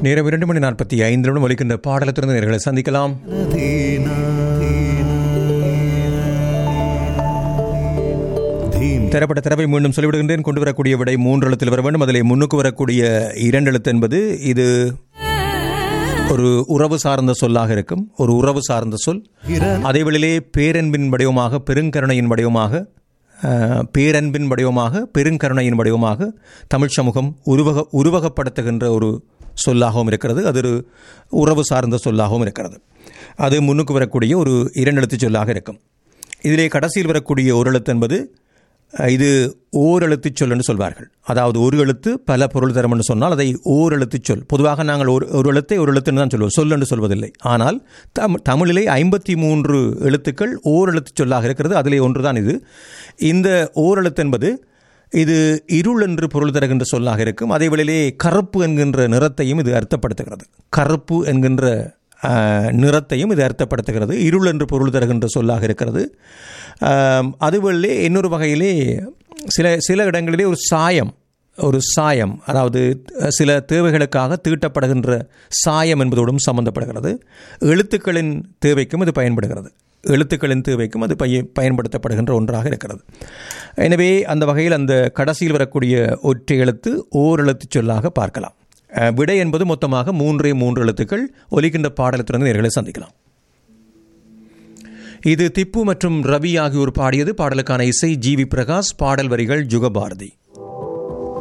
நேரம் இரண்டு மணி நாற்பத்தி ஐந்து நிமிடம் ஒலிக்கின்ற பாடலத்திலிருந்து நேர்களை சந்திக்கலாம் தரப்பட்ட தரவை மீண்டும் சொல்லிவிடுகின்றேன் கொண்டு வரக்கூடிய விடை மூன்று எழுத்தில் வர வேண்டும் அதிலே முன்னுக்கு வரக்கூடிய இரண்டு எழுத்து என்பது இது ஒரு உறவு சார்ந்த சொல்லாக இருக்கும் ஒரு உறவு சார்ந்த சொல் அதே வேளையிலே பேரன்பின் வடிவமாக பெருங்கருணையின் வடிவமாக அஹ், பேரன்பின் வடிவமாக பெருங்கருணையின் வடிவமாக தமிழ் சமூகம் உருவக உருவகப்படுத்துகின்ற ஒரு சொல்லாகவும் இருக்கிறது அது ஒரு உறவு சார்ந்த சொல்லாகவும் இருக்கிறது அது முன்னுக்கு வரக்கூடிய ஒரு இரண்டெழுத்து சொல்லாக இருக்கும் இதிலே கடைசியில் வரக்கூடிய ஒரு எழுத்து என்பது அஹ், இது ஓரெழுத்து சொல் என்று சொல்வார்கள் அதாவது ஒரு எழுத்து பல பொருள் தரும் என்று சொன்னால் அதை ஓரெழுத்து சொல் பொதுவாக நாங்கள் ஒரு ஒரு எழுத்தை ஒரு எழுத்துன்னு தான் சொல்வோம் சொல் என்று சொல்வதில்லை ஆனால் தம் தமிழிலே ஐம்பத்தி மூன்று எழுத்துக்கள் ஓரெழுத்து சொல்லாக இருக்கிறது அதிலே ஒன்றுதான் இது இந்த ஓரெழுத்து என்பது இது இருள் என்று பொருள் தருகின்ற சொல்லாக இருக்கும் அதே வேளையிலே கருப்பு என்கின்ற நிறத்தையும் இது அர்த்தப்படுத்துகிறது கருப்பு என்கின்ற ஆஹ், நிறத்தையும் இது அர்த்தப்படுத்துகிறது இருள் என்று பொருள் தருகின்ற சொல்லாக இருக்கிறது ஆம், அதுவழிலே இன்னொரு வகையிலே சில சில இடங்களிலே ஒரு சாயம் ஒரு சாயம் அதாவது அஹ், சில தேவைகளுக்காக தீட்டப்படுகின்ற சாயம் என்பதோடும் சம்பந்தப்படுகிறது எழுத்துக்களின் தேவைக்கும் இது பயன்படுகிறது எழுத்துக்களின் தேவைக்கும் அது பய பயன்படுத்தப்படுகின்ற ஒன்றாக இருக்கிறது எனவே அந்த வகையில் அந்த கடைசியில் வரக்கூடிய ஒற்றை எழுத்து ஓர் எழுத்து சொல்லாக பார்க்கலாம் அஹ், விடை என்பது மொத்தமாக மூன்றே மூன்று எழுத்துக்கள் ஒலிக்கின்ற பாடலத்திலிருந்து நேர்களை சந்திக்கலாம் இது திப்பு மற்றும் ரவி ஆகியோர் பாடியது பாடலுக்கான இசை ஜி வி பிரகாஷ் பாடல் வரிகள் ஜுகபாரதி